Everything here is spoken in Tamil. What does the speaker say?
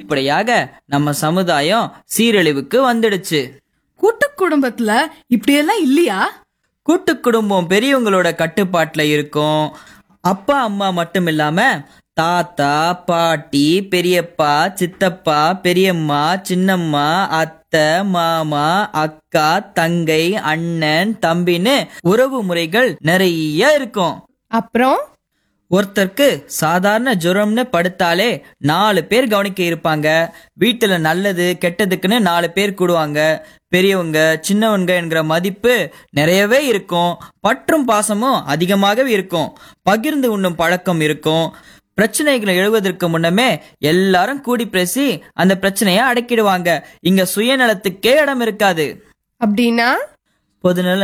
இப்படியாக நம்ம சமுதாயம் சீரழிவுக்கு வந்துடுச்சு கூட்டு குடும்பத்துல இப்படியெல்லாம் இல்லையா கூட்டு குடும்பம் பெரியவங்களோட கட்டுப்பாட்டுல இருக்கும் அப்பா அம்மா மட்டும் இல்லாம தாத்தா பாட்டி பெரியப்பா சித்தப்பா பெரியம்மா சின்னம்மா அத்தை மாமா அக்கா தங்கை அண்ணன் தம்பின்னு உறவு முறைகள் நிறைய இருக்கும் அப்புறம் ஒருத்தருக்கு சாதாரண ஜுரம்னு படுத்தாலே நாலு பேர் கவனிக்க இருப்பாங்க வீட்டுல நல்லது கெட்டதுக்குன்னு நாலு பேர் கூடுவாங்க பெரியவங்க சின்னவங்க என்கிற மதிப்பு நிறையவே இருக்கும் பற்றும் பாசமும் அதிகமாகவே இருக்கும் பகிர்ந்து உண்ணும் பழக்கம் இருக்கும் பிரச்சனைகளை எழுவதற்கு முன்னமே எல்லாரும் கூடி பேசி அந்த பிரச்சனையை அடக்கிடுவாங்க இங்க சுயநலத்துக்கே இடம் இருக்காது அப்படின்னா பொதுநல